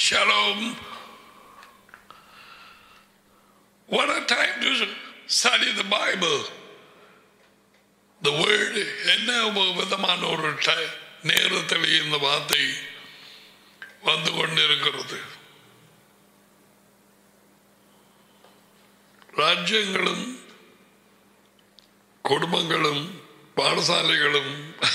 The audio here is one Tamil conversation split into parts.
Shalom. What a time to study the Bible. The word என்ன விதமான ஒரு ட- நேரத்தில் இந்த வார்த்தை வந்து கொண்டிருக்கிறது ராஜ்யங்களும் குடும்பங்களும் பாடசாலைகளும்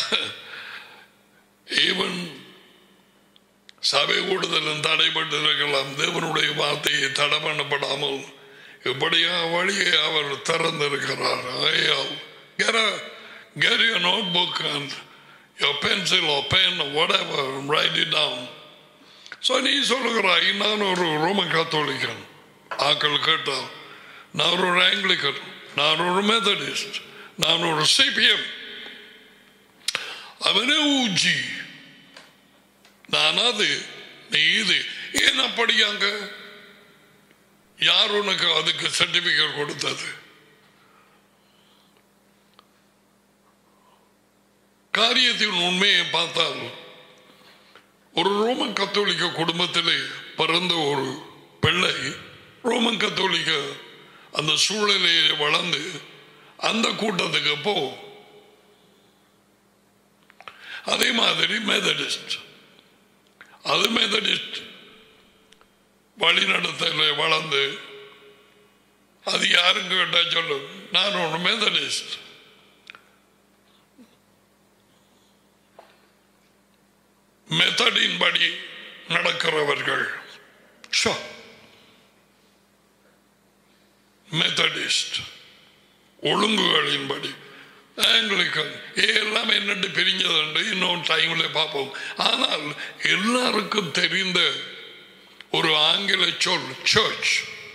ஈவன் சபை கூடுதலும் தடைப்பட்டு இருக்கலாம் தேவனுடைய வார்த்தையை தடை பண்ணப்படாமல் இப்படியா வழியை அவர் திறந்திருக்கிறார் ஐயால் get a get your notebook and your pencil or pen or whatever and write it down so நீ சொல்லுகிறாய் நான் ஒரு ரோமன் கத்தோலிக்கன் ஆக்கள் கேட்டால் நான் ஒரு ஆங்கிலிக்கன் நான் ஒரு மெத்தடிஸ்ட் நான் ஒரு சிபிஎம் அவனே ஊஜி நான் அது நீ இது ஏன் அப்படியாங்க யார் உனக்கு அதுக்கு சர்டிபிகேட் கொடுத்தது காரியத்தின் உண்மையை பார்த்தால் ஒரு ரோமன் கத்தோலிக்க குடும்பத்திலே பிறந்த ஒரு பிள்ளை ரோமன் கத்தோலிக்க அந்த சூழலையே வளர்ந்து அந்த கூட்டத்துக்கு போ அதே மாதிரி மெதடிஸ்ட் அது மெதடிஸ்ட் வழிநடத்தல வளர்ந்து அது யாரும் கேட்டா சொல்லு நான் ஒரு மெதடிஸ்ட் மெத்தடின் படி நடக்கிறவர்கள் ஷோ. மெத்தடிஸ்ட் ஒழுங்குகளின்படி ஆங்கிலிக்கன் எல்லாம் என்னட்டு பிரிஞ்சதுண்டு இன்னொரு டைம்ல பார்ப்போம் ஆனால் எல்லாருக்கும் தெரிந்த ஒரு ஆங்கில சொல் church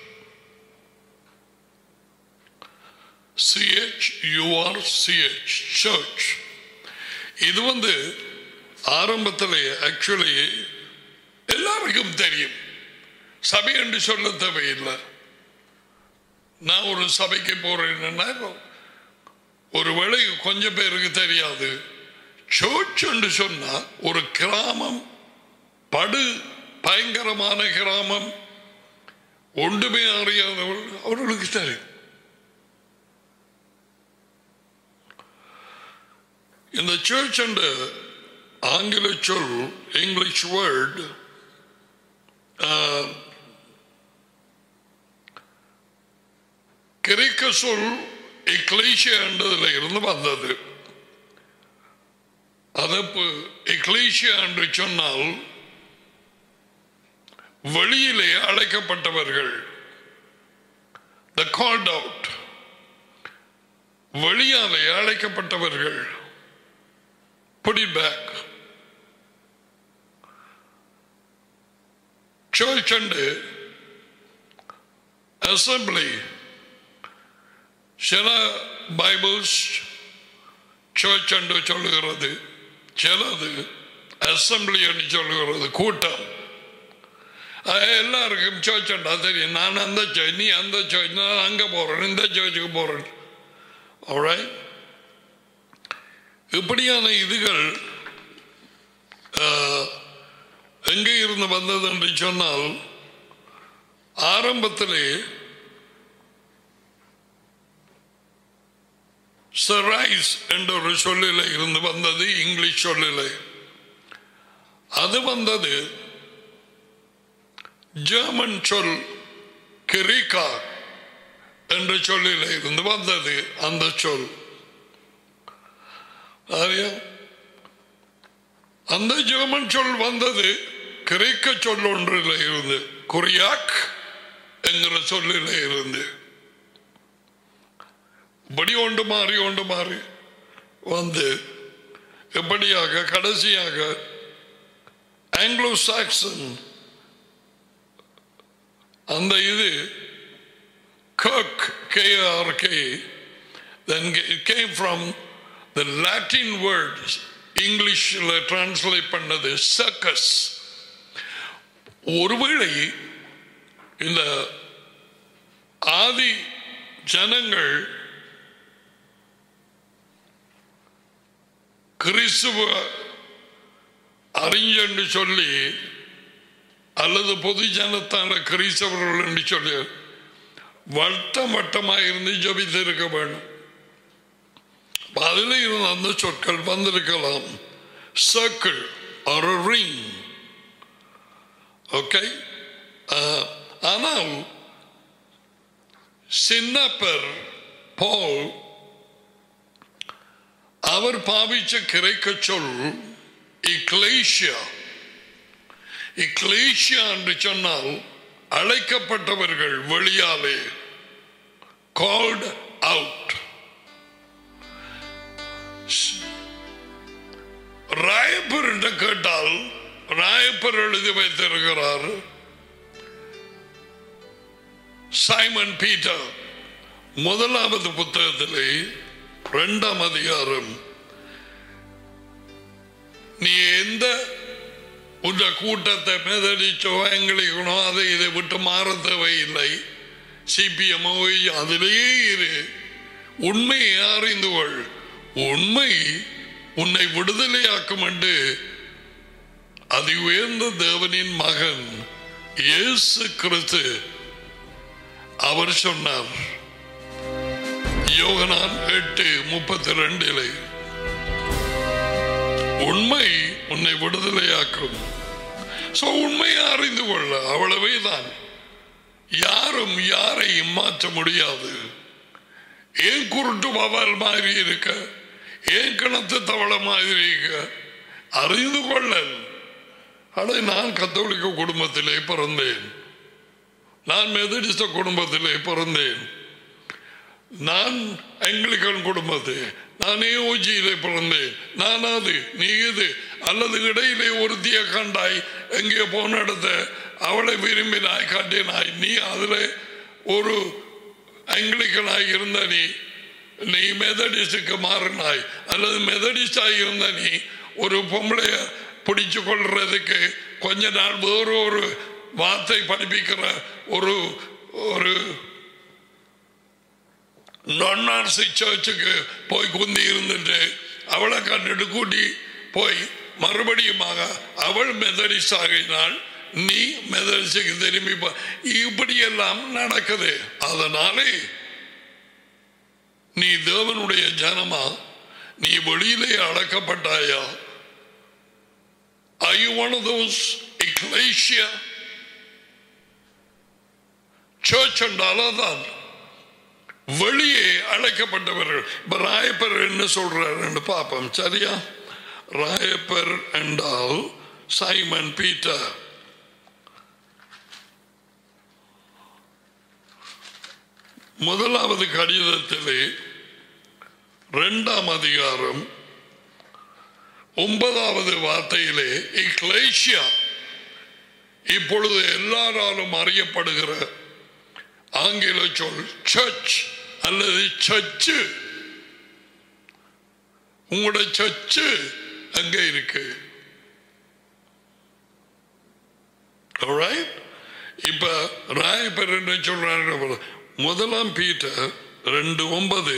C H U R C H church இது வந்து ஆரம்பத்தில் ஆக்சுவலி எல்லாருக்கும் தெரியும் சபை என்று சொல்ல தேவையில்லை நான் ஒரு சபைக்கு போறேன்னா ஒருவேளை கொஞ்சம் பேருக்கு தெரியாது சர்ச் என்று சொன்னா ஒரு கிராமம் படு பயங்கரமான கிராமம் ஒன்றுமே அறியாதவர்கள் அவர்களுக்கு தெரியும் இந்த சர்ச் என்ற ஆங்கில சொல் இங்கிலீஷ் வேர்ட் கிரேக்க சொல் எக்லேஷியா என்றதுல இருந்து வந்தது அதப்பு எக்லேஷியா என்று சொன்னால் வெளியிலே அழைக்கப்பட்டவர்கள் த கால்ட் அவுட் வெளியாலே அழைக்கப்பட்டவர்கள் put it back church and assembly சில பைபிள்ஸ் சர்ச் என்று சொல்லுகிறது சிலது அசம்பிளி என்று சொல்லுகிறது கூட்டம் அது எல்லாருக்கும் சர்ச் என்றா தெரியும் நான் அந்த சர்ச் நீ அந்த சர்ச் நான் அங்கே போகிறேன் இந்த சர்ச்சுக்கு போகிறேன் alright இப்படியான இதுகள் ஆஹ், எங்கே இருந்து வந்தது என்று சொன்னால் ஆரம்பத்திலே சரைஸ் என்ற ஒரு சொல்லில இருந்து வந்தது இங்கிலீஷ் சொல்லில அது வந்தது ஜெர்மன் சொல் கிரிகா என்ற சொல்லில இருந்து வந்தது அந்த சொல் அறியா? அந்த ஜெர்மன் சொல் வந்தது கிரேக்க சொல் ஒன்றில் இருந்து குரியாக் என்கிற சொல்லில் இருந்து இப்படி ஒன்று மாறி ஒன்று மாறி வந்து எப்படியாக கடைசியாக ஆங்கிலோ சாக்சன் அந்த இது kirk K R K then it came from the Latin word இங்கிலீஷில் டிரான்ஸ்லேட் பண்ணது சர்க்கஸ் ஒருவேளை இந்த ஆதி ஜனங்கள் கிறிஸ்துவ அறிஞன்னு சொல்லி அல்லது பொது ஜனத்தான கிறிஸ்தவர்கள் என்று சொல்லி வட்டம் வட்டமாக இருந்து ஜபித்து இருக்க வேண்டும் அதில் இருந்து அந்த சொற்கள் வந்திருக்கலாம் சர்க்கிள் ஒரு ரிங் ஓகே ஆனால் சின்னப்பர் போல் அவர் பாவிச்ச கிரைக்க சொல் இக்லேஷியா இக்லேஷியா என்று சொன்னால் அழைக்கப்பட்டவர்கள் வெளியாலே கால்ட் அவுட் ராயப்பர் என்று கேட்டால் ராயப்பர் எழுதி வைத்திருக்கிறார் சைமன் பீட்டர் முதலாவது புத்தகத்திலே இரண்டாம் அதிகாரம் நீ எந்த உன்ற கூட்டத்தை மெதடிச்சோ எங்களுக்கோ அதை இதை விட்டு மாற தேவையில்லை சிபிஎம்ஓ அதிலேயே இரு உண்மையை அறிந்து கொள் உண்மை உன்னை விடுதலையாக்கும் என்று அதி உயர்ந்த தேவனின் மகன் இயேசு கிறிஸ்து அவர் சொன்னார் யோகனான் எட்டு முப்பத்தி ரெண்டிலே உண்மை உன்னை விடுதலையாக்கும் சோ உண்மையை அறிந்து கொள்ள அவ்வளவே தான் யாரும் யாரையும் மாற்ற முடியாது ஏன் குருட்டு பவால் மாதிரி இருக்க ஏன் கிணத்து தவளை மாதிரி இருக்க அறிந்து கொள்ளல் அடே நான் கத்தோலிக்க குடும்பத்திலே பிறந்தேன் நான் மெதடிஸ்ட குடும்பத்திலே பிறந்தேன் நான் எங்கிலிக்கன் குடும்பத்தை நானே ஓஜியிலே பிறந்தேன் நான் அது நீ இது அல்லது இடையிலே ஒருத்திய கண்டாய் எங்கே போன இடத்த அவளை விரும்பினாய் காட்டினாய் நீ அதுல ஒரு ஆங்கிலிக்கனாய் இருந்த நீ நீ மெதடிஸ்டுக்கு மாறினாய் அல்லது மெதடிஸ்டாய் இருந்த நீ ஒரு பொம்பளைய பிடிச்சு கொள்றதுக்கு கொஞ்ச நாள் வேறு ஒரு வார்த்தை படிப்பிக்கிற ஒரு ஒரு நொன்னார்சி சர்ச்சுக்கு போய் குந்தி இருந்துட்டு அவளை கண்டுட்டு கூட்டி போய் மறுபடியுமாக அவள் மெதடிஸ்ட் ஆகினாள் நீ மெதடிஸ்டுக்கு திரும்பி போ- இப்படியெல்லாம் நடக்குது அதனாலே நீ தேவனுடைய ஜனமா நீ வெளியிலே அடக்கப்பட்டாயா Are you one of those ecclesia? Church என்றால்தான் வெளியே அழைக்கப்பட்டவர்கள் இப்ப ராயப்பர் என்ன சொல்றாரு பார்ப்போம் சரியா ராயப்பர் என்றால் சைமன் பீட்டர் முதலாவது கடிதத்திலே இரண்டாம் அதிகாரம் ஒன்பதாவது வார்த்தையிலே இக்லேஷியா இப்பொழுது எல்லாராலும் அறியப்படுகிற ஆங்கில சொல் சர்ச் அல்லது சர்ச்சு உங்களோட சர்ச்சு அங்க இருக்கு Alright? இப்ப ராயப்பர் என்ன சொல்றாரு முதலாம் பீட்டர் ரெண்டு ஒன்பது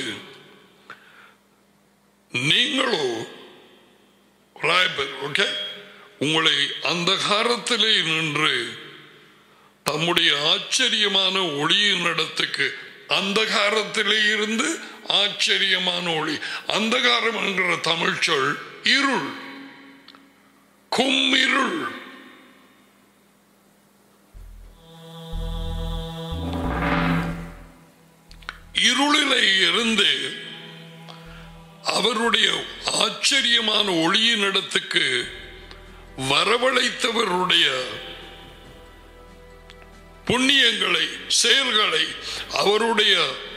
நீங்களோ ராயப்பர் ஓகே உங்களை அந்த காலத்திலே நின்று தம்முடைய ஆச்சரியமான ஒளியின் இடத்துக்கு அந்த காலத்திலே இருந்து ஆச்சரியமான ஒளி அந்தகாரம் என்கிற தமிழ் சொல் இருள் கும்மிருள் இருளிலே இருந்து அவருடைய ஆச்சரியமான ஒளியின் இடத்துக்கு வரவழைத்தவருடைய புண்ணியங்களை செயல்களை அவருடைய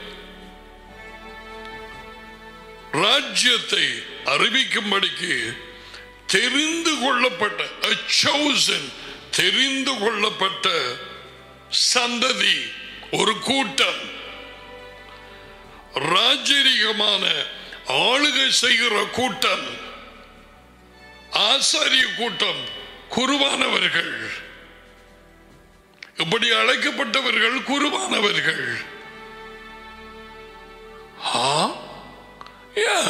ராஜ்யத்தை அறிவிக்கும்படிக்கு தெரிந்து கொள்ளப்பட்ட a chosen, தெரிந்து கொள்ளப்பட்ட சந்ததி ஒரு கூட்டம் ராஜரீகமான ஆளுகை செய்கிற கூட்டம் ஆசாரிய கூட்டம் குருவானவர்கள் இப்படி அழைக்கப்பட்டவர்கள் குருவானவர்கள் ஆ? Yeah.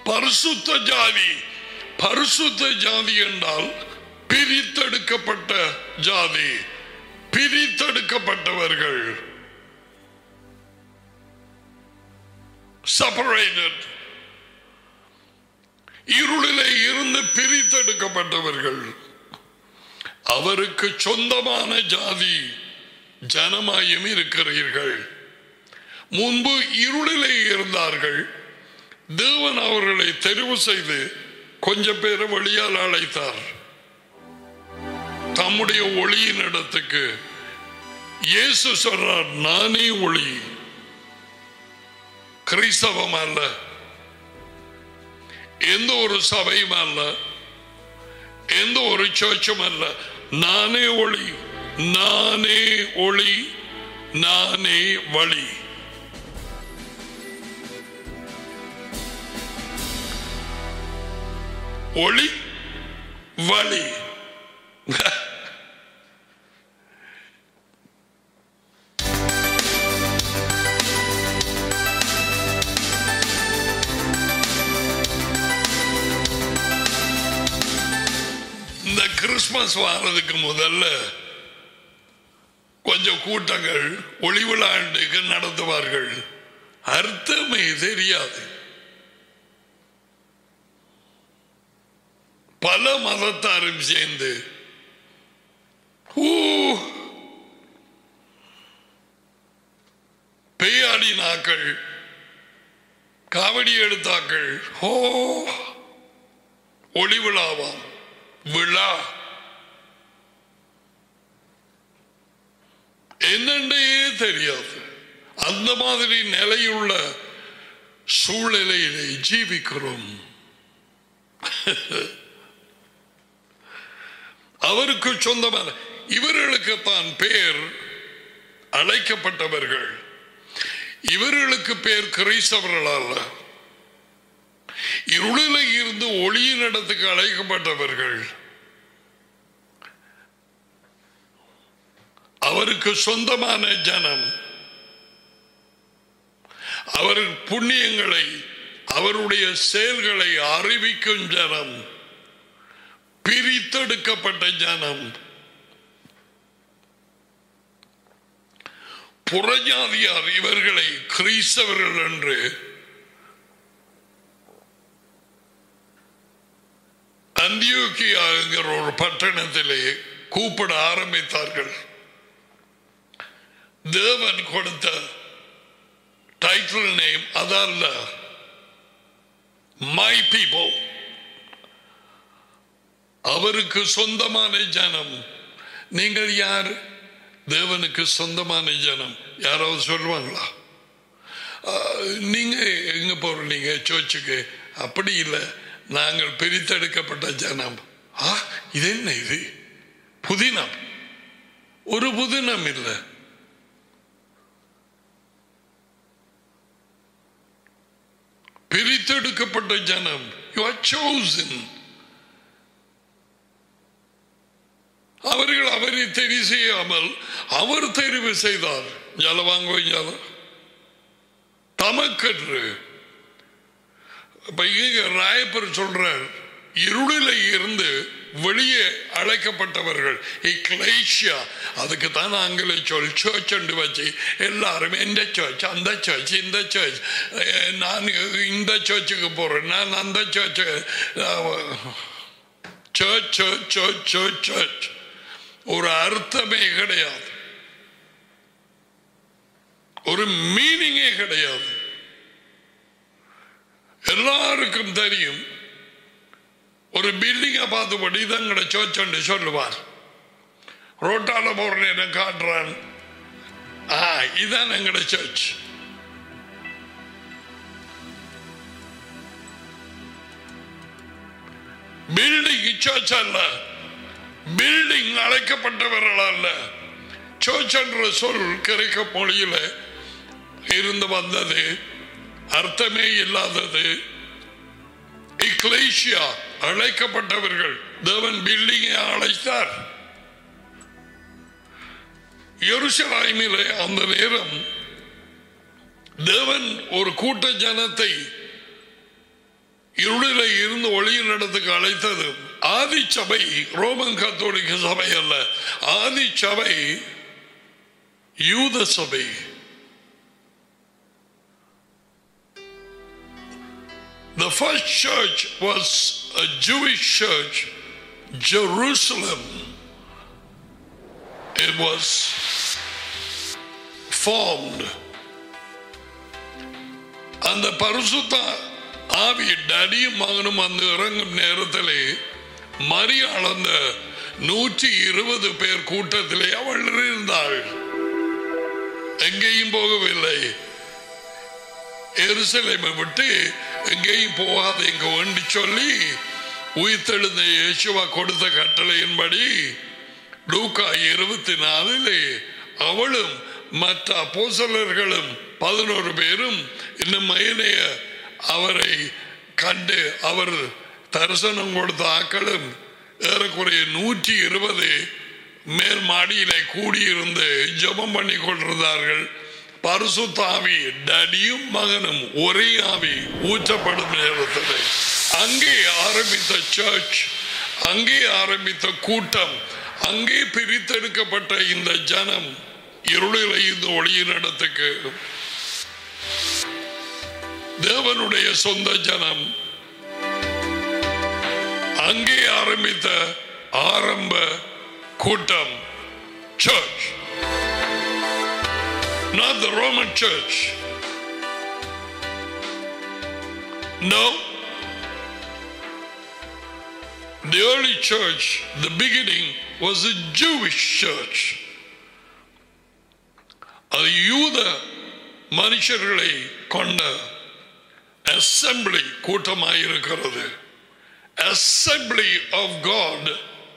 பரிசுத்த ஜாதி பரிசுத்த ஜாதி என்றால் பிரித்தெடுக்கப்பட்ட ஜாதி பிரித்தெடுக்கப்பட்டவர்கள் செப்பரேட்டட் இருளிலே இருந்து பிரித்தெடுக்கப்பட்டவர்கள் அவருக்கு சொந்தமான ஜாதி ஜனமாயும் இருக்கிறீர்கள் முன்பு இருளிலே இருந்தார்கள் தேவன் அவர்களை தெரிவு செய்து கொஞ்சம் பேரை வழியால் அழைத்தார் தம்முடைய ஒளியின் இடத்துக்கு இயேசு சொல்றார் நானே ஒளி கிறிஸ்தவம் அல்ல எந்த ஒரு சபையும் அல்ல எந்த ஒரு சர்ச்சும் அல்ல நானே ஒளி நானே ஒளி நானே வழி ஒளி வழி இந்த கிறிஸ்மஸ் வாரதுக்கு முதல்ல கொஞ்சம் கூட்டங்கள் ஒளி விழாண்டுக்கு நடத்துவார்கள் அர்த்தமே தெரியாது பல மதத்தாரும் சேர்ந்து ஊ, பேயாடினாக்கள் காவடி எடுத்தாக்கள் ஓ ஒளி விழாவாம் விழா என்னண்டே தெரியாது அந்த மாதிரி நிலையுள்ள சூழ்நிலையிலே ஜீவிக்கிறோம் அவருக்கு சொந்தமான இவர்களுக்கு தான் பேர் அழைக்கப்பட்டவர்கள் இவர்களுக்கு பேர் கிறிஸ்தவர்கள் அல்ல இருளில் இருந்து ஒளியின் இடத்துக்கு அழைக்கப்பட்டவர்கள் அவருக்கு சொந்தமான ஜனம் அவர் புண்ணியங்களை அவருடைய செயல்களை அறிவிக்கும் ஜனம் பிரித்தெடுக்கப்பட்ட ஜனம் புறஜாதியார் இவர்களை கிறிஸ்தவர்கள் என்று அந்தியோக்கியா என்கிற ஒரு பட்டணத்திலே கூப்பிட ஆரம்பித்தார்கள் தேவன் கொடுத்த டைட்டில் நேம் அதல்ல மை பீப்புள் அவருக்கு சொந்தமான ஜனம் நீங்கள் யார் தேவனுக்கு சொந்தமான ஜனம் யாராவது சொல்லுவாங்களா ஆஹ், நீங்க எங்க போறீங்க சர்ச்சுக்கு அப்படி இல்லை நாங்கள் பிரித்தெடுக்கப்பட்ட ஜனம் ஆ இது என்ன இது புதினம் ஒரு புதினம் இல்லை பிரித்தெடுக்கப்பட்ட ஜனம் யூ ஆர் chosen அவர்கள் அவரை தெரிவு செய்யாமல் அவர் தெரிவு செய்தார் ஜல வாங்குவீங்க தமக்கன்று இப்ப இங்க ராயப்பர் சொல்றார் இருளில இருந்து வெளியே அழைக்கப்பட்டவர்கள் இக்லேஷியா அதுக்கு தான் ஆங்கில சொல் சர்ச் என்று வச்சு எல்லாரும் இந்த சர்ச் அந்த சர்ச் இந்த சர்ச் நான் இந்த சர்ச்சுக்கு போறேன் நான் அந்த church church church church church church ஒரு அர்த்தமே கிடையாது ஒரு மீனிங்கே கிடையாது எல்லாருக்கும் தெரியும் ஒரு பில்டிங்கை பார்த்தபடி தங்கட சர்ச் என்று சொல்லுவார் ரோட்டால போற நேரம் காட்டுறான் ஆ இதான் எங்கட சர்ச் பில்டிங் சர்ச் அல்ல பில்டிங் அழைக்கப்பட்டவர்கள் அல்ல சர்ச் என்ற சொல் கிரேக்க மொழியில இருந்து வந்தது அர்த்தமே இல்லாதது இக்லேஷியா அழைக்கப்பட்டவர்கள் தேவன் பில்டிங்கை அழைத்தார் எருசலாய்மிலே அந்த நேரம் தேவன் ஒரு கூட்ட ஜனத்தை இருளில இருந்து ஒளியின் இடத்துக்கு அழைத்தது ஆதி சபை ரோமன் கத்தோலிக்க சபை அல்ல ஆதி சபை யூத சபை The first church was a Jewish church, Jerusalem. It was formed. அந்த பரிசுத்த ஆவி டடியும் மகனும் வந்து இறங்கும் நேரத்திலே மரியாள் அந்த நூற்றி இருபது பேர் கூட்டத்திலே அவள் இருந்தாள் எங்கேயும் போகவில்லை எருசலேமை விட்டு எங்கேயும் போகாத இங்க வேண்டி சொல்லி உயிர்த்தெழுந்த இயேசுவா கொடுத்த கட்டளையின்படி லூக்கா இருபத்தி நாலிலே அவளும் மற்ற அப்போசலர்களும் பதினோரு பேரும் இன்னும் மயனைய அவரை கண்டு அவர் தரிசனம் கொடுத்த ஆக்களும் ஏறக்குறைய நூற்றி இருபது மேல் மாடியிலே கூடியிருந்து ஜெபம் பண்ணி கொண்டிருந்தார்கள் பரிசுத்தாவி டடியும் மகனும் ஒரே ஆவி ஊற்றப்படும் நேரத்தில் அங்கே ஆரம்பித்த சர்ச் அங்கே ஆரம்பித்த கூட்டம் அங்கே பிரித்தெடுக்கப்பட்ட இந்த ஜனம் இருளில் இந்த ஒளியின் இடத்துக்கு தேவனுடைய சொந்த ஜனம் அங்கே ஆரம்பித்த ஆரம்ப கூட்டம் church not the Roman church. No. The early church, the beginning, was a Jewish church. அது யூத மனுஷர்களை கொண்ட அசம்பிளி கூட்டமாயிருக்கிறது அசம்பிளி ஆஃப் காட்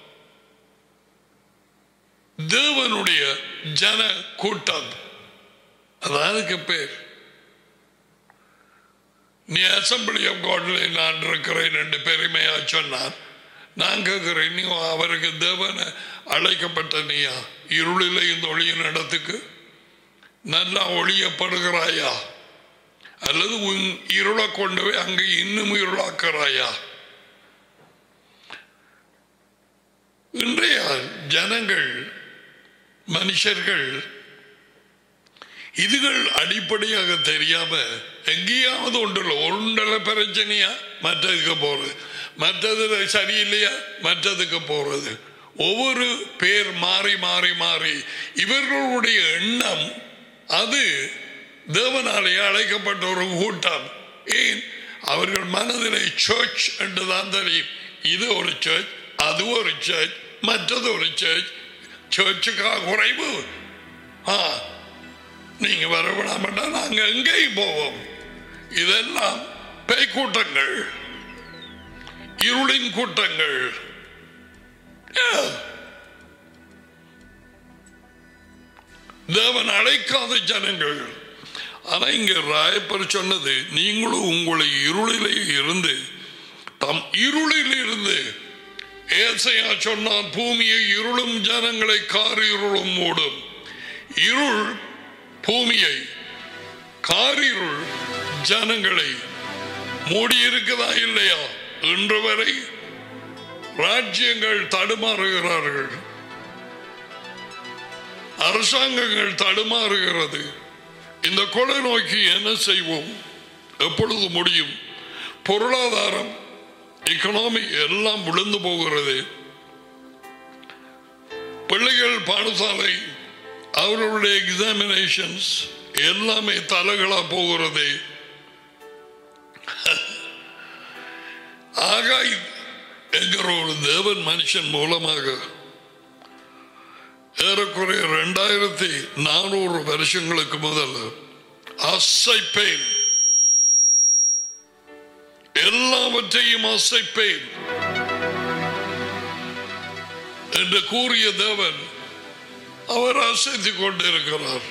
தேவனுடைய ஜன கூட்டம் அதாவதுக்கு பேர் நீ அசம்பிளி ஆஃப் காட்ல நான் இருக்கிறேன் என்று பெருமையா சொன்னார் நான் கேட்கிறேன் நீ அவருக்கு தேவன அழைக்கப்பட்ட நீயா இருளில் இந்த ஒளியின் இடத்துக்கு நல்லா ஒளியப்படுகிறாயா அல்லது உன் இருளை கொண்டு போய் அங்கே இன்னும் இருளாக்குறாயா இன்றைய ஜனங்கள் மனுஷர்கள் இதுகள் அடிப்படையாக தெரியாம எங்கேயாவது ஒன்றுல ஒன்றல பிரச்சனையா மற்றதுக்கு போறது மற்றதுல சரியில்லையா மற்றதுக்கு போறது ஒவ்வொரு பேர் மாறி மாறி மாறி இவர்களுடைய எண்ணம் அது தேவனாலே அழைக்கப்பட்ட ஒரு கூட்டம் ஏன் அவர்கள் மனதிலே சர்ச் என்றுதான் தெரியும் இது ஒரு சர்ச் அது ஒரு சர்ச் மற்றது ஒரு சர்ச் சர்ச்சுக்காக குறைவு ஆ நீங்க வரவிடாமட்டா நாங்க எங்கேயும் போவோம் இதெல்லாம் பேய் கூட்டங்கள் இருளின் கூட்டங்கள் Yeah. தேவன் அழைக்காத ஜனங்கள் ஆனா இங்க ராயப்பர் சொன்னது நீங்களும் உங்களை இருளிலே இருந்து தம் இருளில் இருந்து ஏசையா சொன்னான் பூமியை இருளும் ஜனங்களை கார் இருளும் மூடும் இருள் பூமியை காரிருள் ஜனங்களை மூடியிருக்குதா இல்லையா இன்று வரை ராஜ்யங்கள் தடுமாறுகிறார்கள் அரசாங்கங்கள் தடுமாறுகிறது இந்த கொலை நோக்கி என்ன செய்வோம் எப்பொழுது முடியும் பொருளாதாரம் எக்கனாமி எல்லாம் விழுந்து போகிறது பிள்ளைகள் பாடசாலை அவர்களுடைய எக்ஸாமினேஷன்ஸ் எல்லாமே தலைகளா போகிறது ஆகாய் என்கிற ஒரு தேவன் மனுஷன் மூலமாக ஏறக்குறைய ரெண்டாயிரத்தி நானூறு வருஷங்களுக்கு முதல் அசைப்பேன் எல்லாவற்றையும் அசைப்பேன் என்று கூறிய தேவன் அவர் அசைத்துக் கொண்டிருக்கிறார்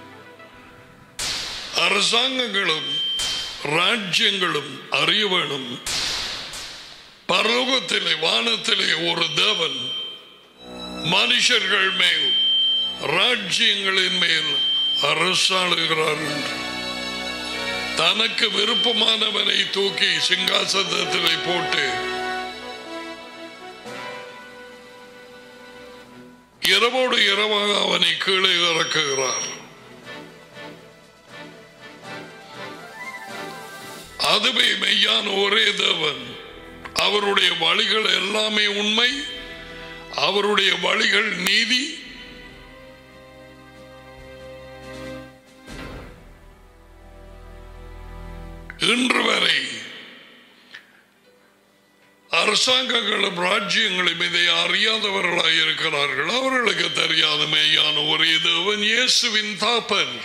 அரசாங்கங்களும் ராஜ்யங்களும் அறிய வேணும் பரலோகத்திலே வானத்திலே ஒரு தேவன் மனுஷர்கள் மேல் ராஜ்யங்களின் மேல் அரசாளுகிறார் என்று தனக்கு விருப்பமானவனை தூக்கி சிங்காசனத்திலே போட்டு இரவோடு இரவாக அவனை கீழே இறக்குகிறார் அதுவே மெய்யான ஒரே தேவன் அவருடைய வழிகள் எல்லாமே உண்மை அவருடைய வழிகள் நீதி இன்று வரை அரசாங்கங்களும் ராஜ்யங்களும் இதை அறியாதவர்களாக இருக்கிறார்கள் அவர்களுக்கு தெரியாத மெய்யான ஒரே தேவன் இயேசுவின் தாப்பன்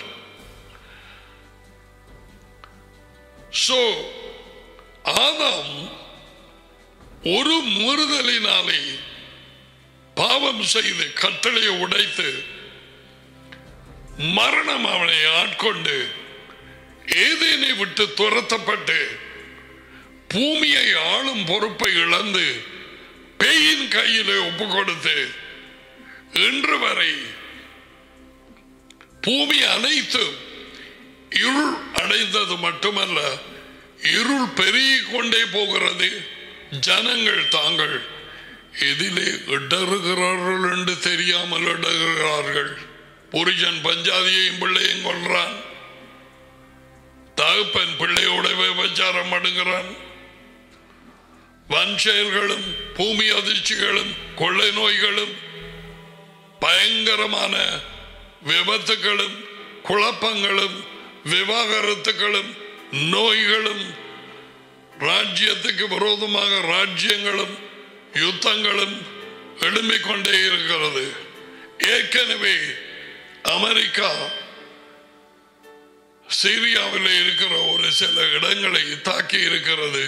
சோ ஆதாம் ஒரு முறுதலினாலே பாவம் செய்து கட்டளையை உடைத்து மரணம் அவனை ஆட்கொண்டு ஏதேனை விட்டு துரத்தப்பட்டு பூமியை ஆளும் பொறுப்பை இழந்து பேயின் கையிலே ஒப்பு கொடுத்து இன்று வரை பூமி அனைத்து இருள் அடைந்தது மட்டுமல்ல இருள் பெருகிக் கொண்டே போகிறது ஜனங்கள் தாங்கள் எதிலே இடறுகிறார்கள் என்று தெரியாமல் இடறுகிறார்கள் புருஷன் பஞ்சாதியையும் பிள்ளையும் கொள்றான் தகப்பன் பிள்ளையோட விபச்சாரம் பண்ணுகிறான் வன் செயல்களும் பூமி அதிர்ச்சிகளும் கொள்ளை நோய்களும் பயங்கரமான விபத்துகளும் குழப்பங்களும் விவாகரத்துகளும் நோய்களும் ராஜ்யத்துக்கு விரோதமாக ராஜ்யங்களும் யுத்தங்களும் எழும்பிக் கொண்டே இருக்கிறது ஏற்கனவே அமெரிக்கா சிரியாவில் இருக்கிற ஒரு சில இடங்களை தாக்கி இருக்கிறது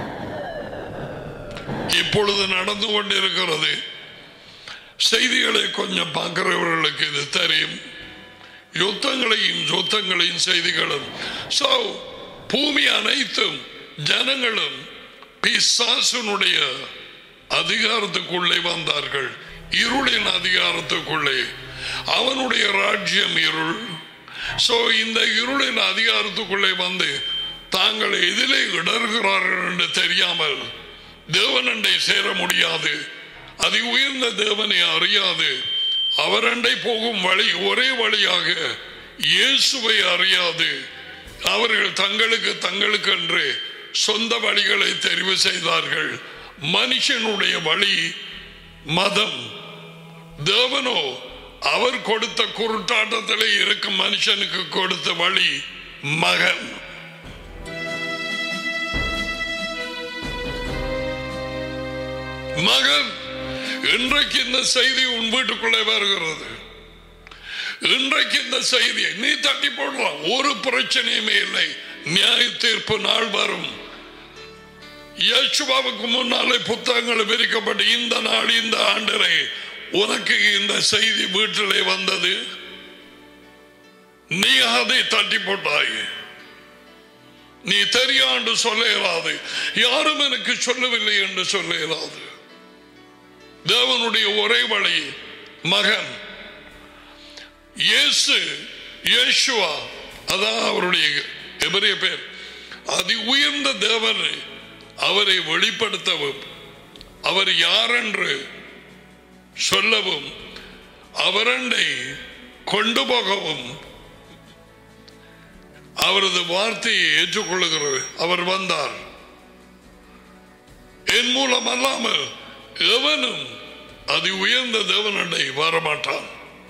இப்பொழுது நடந்து கொண்டிருக்கிறது செய்திகளை கொஞ்சம் பார்க்கிறவர்களுக்கு இது தெரியும் யுத்தங்களையும் யுத்தங்களையும் செய்திகளும் சோ பூமி அனைத்தும் ஜனங்களும் பிசாசனுடைய அதிகாரத்துக்குள்ளே வந்தார்கள் இருளின் அதிகாரத்துக்குள்ளே அவனுடைய ராஜ்யம் இருள் சோ இந்த இருளின் அதிகாரத்துக்குள்ளே வந்து தாங்கள் எதிலே இடர்கிறார்கள் என்று தெரியாமல் தேவனண்டை சேர முடியாது அதி உயர்ந்த தேவனை அறியாது அவரண்டை போகும் வழி ஒரே வழியாக இயேசுவை அறியாது அவர்கள் தங்களுக்கு தங்களுக்கு என்று சொந்த வழிகளை தெரிவு செய்தார்கள் மனுஷனுடைய வழி மதம் தேவனோ அவர் கொடுத்த குருட்டாட்டத்திலே இருக்கும் மனுஷனுக்கு கொடுத்த வழி மகன் மகன் இன்றைக்கு இந்த செய்தி உன் வீட்டுக்குள்ளே வருகிறது இன்றைக்கு இந்த செய்தியை நீ தட்டி போடலாம் ஒரு பிரச்சனையுமே இல்லை நியாய தீர்ப்பு நாள் வரும் யேசுவாவுக்கு முன்னாலே புத்தகங்கள் விரிக்கப்பட்டு இந்த நாள் இந்த ஆண்டரை உனக்கு இந்த செய்தி வீட்டிலே வந்தது நீ அதை தட்டி போட்டாய் நீ தெரியாண்டு சொல்ல இயலாது யாரும் எனக்கு சொல்லவில்லை என்று சொல்ல இயலாது தேவனுடைய ஒரே வழி மகன் இயேசு இயேசுவா அதான் அவருடைய எபிரிய பேர் அதி உயர்ந்த தேவன் அவரை வெளிப்படுத்தவும் அவர் யாரென்று சொல்லவும் அவரண்டை கொண்டு போகவும் அவரது வார்த்தையை ஏற்றுக்கொள்ளுகிறது அவர் வந்தார் என் மூலம் அல்லாமல் எவனும் அதி உயர்ந்த தேவனண்டை வரமாட்டான்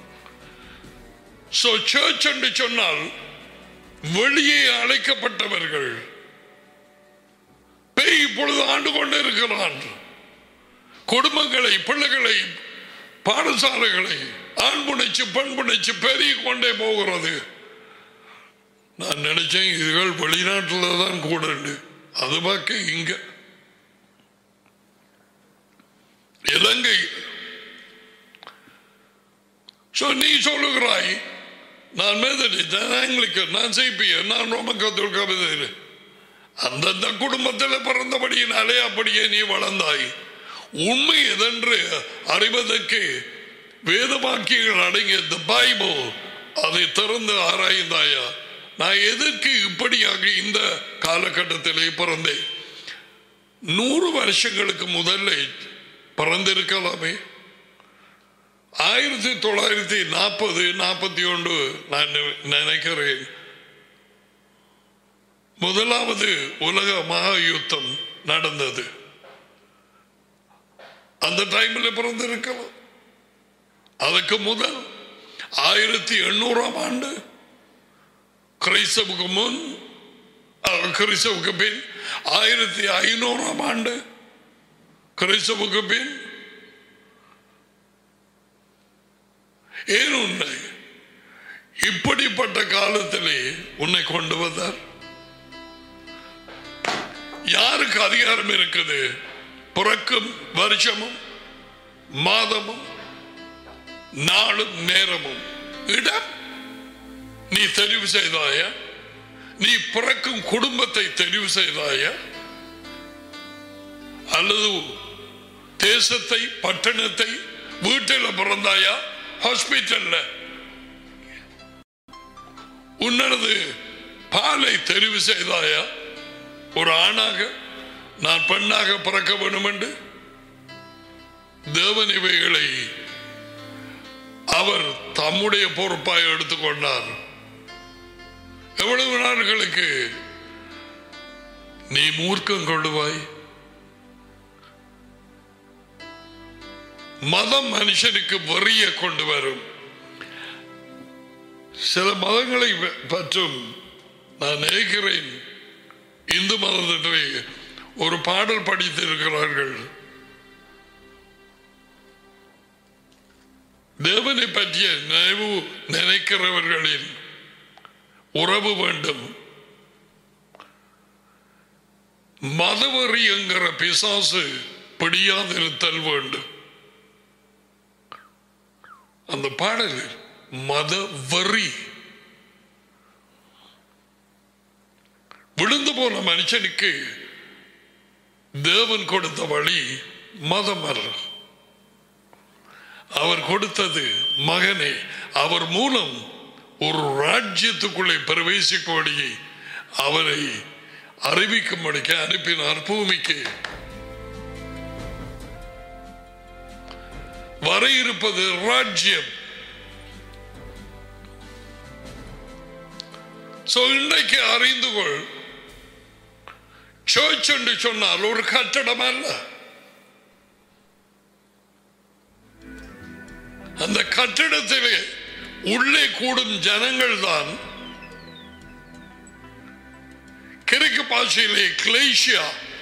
சோ சர்ச் என்று சொன்னால் வெளியே அழைக்கப்பட்டவர்கள் பேய் இப்பொழுது ஆண்டு கொண்டு இருக்கிறான் குடும்பங்களை பிள்ளைகளை பாடசாலைகளை ஆண் புணைச்சு பெண் புணைச்சு பெருகி கொண்டே போகிறது நான் நினைச்சேன் இதுகள் வெளிநாட்டில் தான் கூட அது பார்க்க இங்க இலங்கை So, நீ சொல்லுகிறாய் நான் மேதடித்த நான் ஆங்கிலிக்கன் நான் செய்பியர் நான் ரோம கத்தோலிக்க கவிதை அந்தந்த குடும்பத்தில் பிறந்தபடியினாலே அப்படியே நீ வளர்ந்தாய் உண்மை எதென்று அறிவதற்கு வேதவாக்கியங்கள் அடங்கிய த பைபிள் அதை திறந்து ஆராய்ந்தாயா நான் எதற்கு இப்படியாக இந்த காலகட்டத்திலே பிறந்தேன் நூறு வருஷங்களுக்கு முதல்ல பிறந்திருக்கலாமே ஆயிரத்தி தொள்ளாயிரத்தி நாற்பது நாற்பத்தி ஒன்று நான் நி- நினைக்கிறேன் முதலாவது உலக மகா யுத்தம் நடந்தது அந்த டைம்ல பிறந்திருக்கலாம் அதுக்கு முதல் ஆயிரத்தி எண்ணூறாம் ஆண்டு கிறிஸ்தவுக்கு முன் அஹ், கிறிஸ்தவுக்கு பின் ஆயிரத்தி ஐநூறாம் ஆண்டு கிறிஸ்தவுக்கு பின் ஏன் உன்னை இப்படிப்பட்ட காலத்திலே உன்னை கொண்டு வந்தார் யாருக்கு அதிகாரம் இருக்குது பிறக்கும் வருஷமும் மாதமும் நாளும் நேரமும் இடம் நீ தெரிவு செய்தாயா நீ பிறக்கும் குடும்பத்தை தெரிவு செய்தாயா அல்லது தேசத்தை பட்டணத்தை வீட்டில் பிறந்தாயா ஹாஸ்பிட்டல்ல உன்னது பாலை தெரிவு செய்தாயா ஒரு ஆணாக நான் பெண்ணாக பிறக்க வேண்டும் என்று தேவன் இவைகளை அவர் தம்முடைய பொறுப்பாய் எடுத்துக்கொண்டார் எவ்வளவு நாட்களுக்கு நீ மூர்க்கம் கொள்ளுவாய் மதம் மனுஷனுக்கு வெறிய கொண்டு வரும் சில மதங்களை ப- பற்றும் நான் நினைக்கிறேன் இந்து மதத்திலே ஒரு பாடல் படித்திருக்கிறார்கள் தேவனை பற்றிய நினைவு நினைக்கிறவர்களின் உறவு வேண்டும் மதவெறி என்கிற பிசாசு பிடியாதிருத்தல் வேண்டும் அந்த பாடலில் மத வரி விழுந்து போன மனுஷனுக்கு தேவன் கொடுத்த வழி மதம் அல்ல அவர் கொடுத்தது மகனே அவர் மூலம் ஒரு ராஜ்யத்துக்குள்ளே பிரவேசிக்கும்படியை அவரை அறிவிக்கும்படிக்கு அனுப்பினார் பூமிக்கு வர இருப்பது ராஜ்யம் சோ இன்றைக்கு அறிந்து கொள் சர்ச் என்று சொன்னால் ஒரு கட்டடம் அல்ல அந்த கட்டிடத்திலே உள்ளே கூடும் ஜனங்கள் தான் கிழக்கு பாஷையிலே கிளேஷியா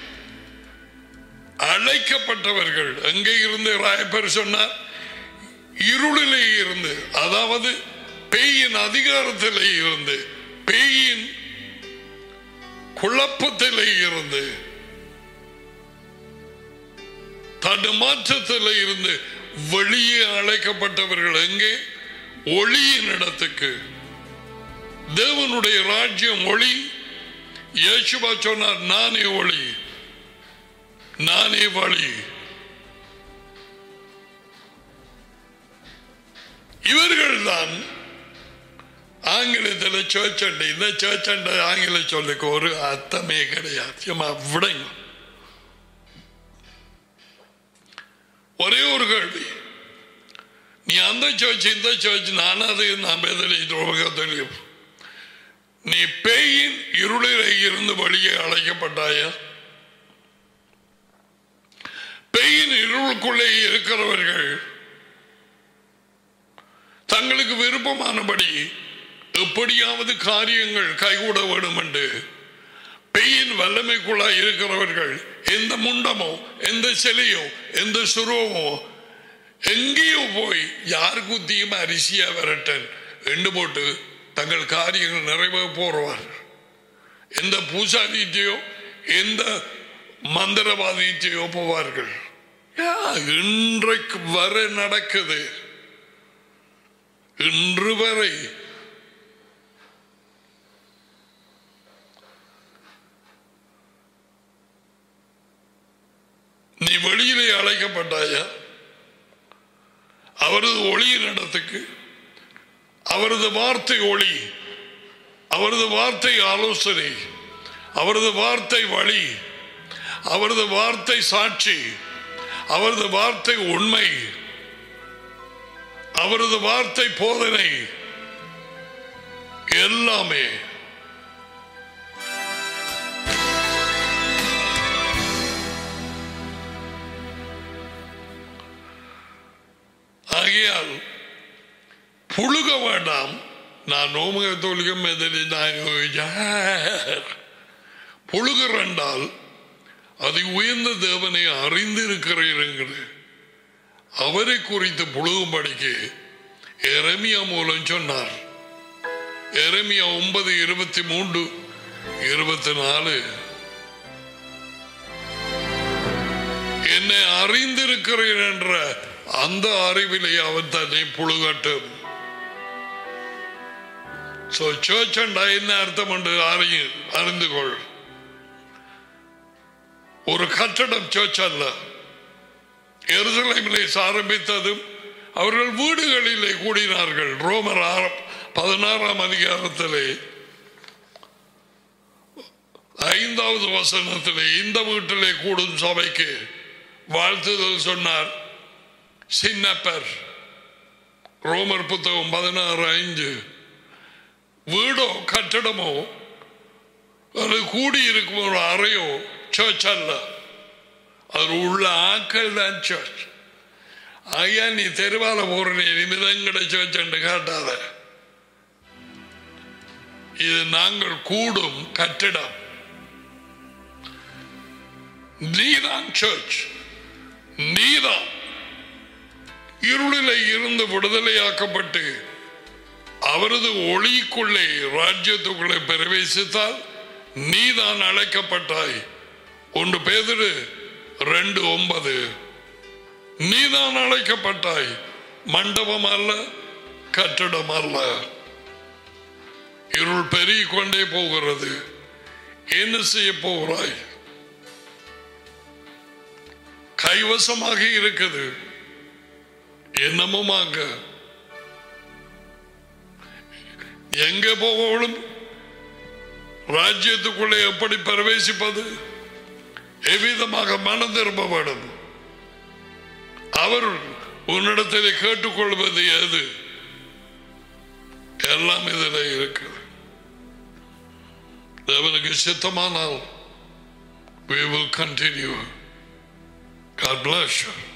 அழைக்கப்பட்டவர்கள் எங்கே இருந்து ராயப்பர் சொன்னார் இருளிலே இருந்து அதாவது பேயின் அதிகாரத்திலே இருந்து பேயின் குழப்பத்திலே இருந்து தடுமாற்றத்தில் இருந்து வெளியே அழைக்கப்பட்டவர்கள் எங்கே ஒளியின் இடத்துக்கு தேவனுடைய ராஜ்யம் ஒளி இயேசுவா சொன்னார் நானே ஒளி நானே வழி இவர்கள் தான் ஆங்கிலத்தில் சர்ச் அண்டை இந்த சர்ச் அண்டை ஆங்கில சொல்லுக்கு ஒரு அர்த்தமே கிடையாது சும்மா விடுங்க ஒரே ஒரு கேள்வி நீ அந்த சர்ச் இந்த சர்ச் நான் அது நான் பெதலியும் நீ பேயின் இருளிலே இருந்து வெளியே அழைக்கப்பட்டாயா பேயின் இருளுக்குள்ளே இருக்கிறவர்கள் தங்களுக்கு விருப்பமானபடி எப்படியாவது காரியங்கள் கைகூட வேண்டும் என்று பெயின் வல்லமைக்குள்ளாய் இருக்கிறவர்கள் எந்த முண்டமோ எந்த சிலையோ எந்த சுருவமோ எங்கேயோ போய் யார் குத்தியும் அரிசியா வரட்டன் எண்டு போட்டு தங்கள் காரியங்கள் நிறைவேற போறவார் எந்த பூசாதிட்டையோ எந்த மந்திரவாதிட்டையோ போவார்கள் யா, இன்றைக்கு வரை நடக்குது இன்று வரை நீ வெளியிலே அழைக்கப்பட்டாயா அவரது ஒளியின் இடத்துக்கு அவரது வார்த்தை ஒளி அவரது வார்த்தை ஆலோசனை அவரது வார்த்தை வழி அவரது வார்த்தை சாட்சி அவரது வார்த்தை உண்மை அவரது வார்த்தை போதனை எல்லாமே ஆகையால் புழுக வேண்டாம் நான் நோமுக தொழுகம் எதிரி நான் புழுகிறண்டால் அதை உயர்ந்த தேவனை அறிந்திருக்கிறீர்கள் அவரை குறித்து புழுகும்படிக்கு எரமியா மூலம் சொன்னார் எரமியா ஒன்பது இருபத்தி மூன்று இருபத்தி நாலு என்னை அறிந்திருக்கிறேன் என்ற அந்த அறிவிலே அவன் தன்னை புழுகட்டும் சோ சர்ச் என்ன அர்த்தம் என்று அறிய அறிந்து கொள் ஒரு கட்டடம் சர்ச் அல்ல எருசலேமிலே ஆரம்பித்ததும் அவர்கள் வீடுகளிலே கூடினார்கள் ரோமர் ஆரம் பதினாறாம் அதிகாரத்திலே ஐந்தாவது வசனத்திலே இந்த வீட்டிலே கூடும் சபைக்கு வாழ்த்துதல் சொன்னார் சின்னப்பர் ரோமர் புத்தகம் பதினாறு ஐந்து வீடோ கட்டடமோ அது கூடியிருக்கும் ஒரு அறையோ சர்ச் அல்ல அது உள்ள ஆக்கள் தான் சர்ச் ஐயா நீ தெருவால போற நிமிதங்கட சர்ச் என்று காட்டாத இது நாங்கள் கூடும் கட்டிடம் நீதான் சர்ச் நீதான் இருளிலே இருந்து விடுதலையாக்கப்பட்டு அவரது ஒளிக்குள்ளே ராஜ்யத்துக்குள்ளே பிரவேசித்தால் நீதான் அழைக்கப்பட்டாய் ஒன்று பேதிரு ரெண்டு ஒன்பது நீதான் அழைக்கப்பட்டாய் மண்டபம் அல்ல கட்டடம் அல்ல இருள் பெருகிக் கொண்டே போகிறது என்ன செய்ய போகிறாய் கைவசமாக இருக்குது என்னமுமாக எங்க போகணும் ராஜ்யத்துக்குள்ளே எப்படி பிரவேசிப்பது எவ்விதமாக மனம் திரும்ப வேண்டும் அவர் உன்னிடத்திலே கேட்டுக்கொள்வது எது எல்லாம் இதில் இருக்குது தேவனுக்கு சித்தமானால் we will continue God bless you